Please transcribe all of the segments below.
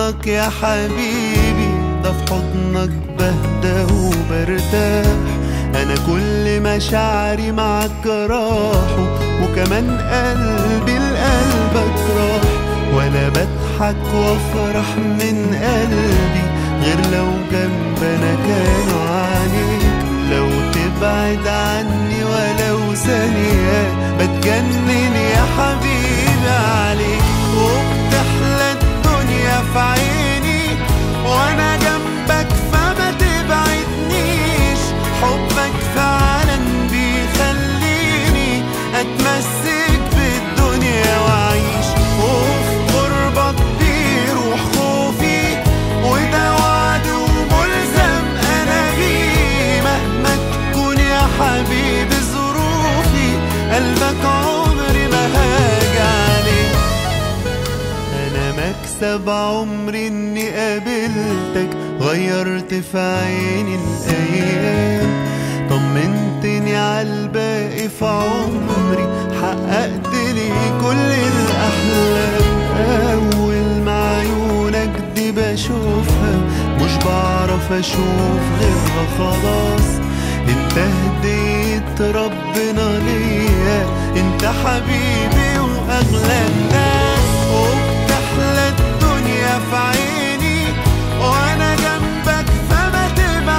حضنك يا حبيبي ده في حضنك بهدى وبرتاح انا كل مشاعري معاك راحوا وكمان قلبي لقلبك راح وانا بضحك وافرح من قلبي غير لو جنبنا كانوا عليك لو تبعد عني ولو ثانية بتجنن يا حبيبي عليك وبتحلى الدنيا في عيني وانا جنبك فما تبعدنيش حبك فعلا بيخليني اتمسك بالدنيا واعيش وفي قربك بيروح خوفي وده وعد وملزم انا بيه مهما تكون يا حبيبي ظروفي قلبك عمري ما هاجي عليه انا مكسب عمري اني قابلتك غيرت في عيني الايام طمنتني عالباقي في عمري حققت لي كل الاحلام اول ما عيونك دي بشوفها مش بعرف اشوف غيرها خلاص انت هديت ربنا ليا انت حبيبي واغلى الناس وبتحلى الدنيا في عيني وانا جنبك فما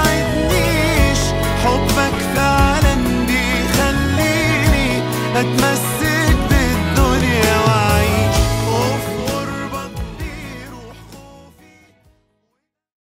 تبعدنيش حبك فعلا بيخليني اتمنى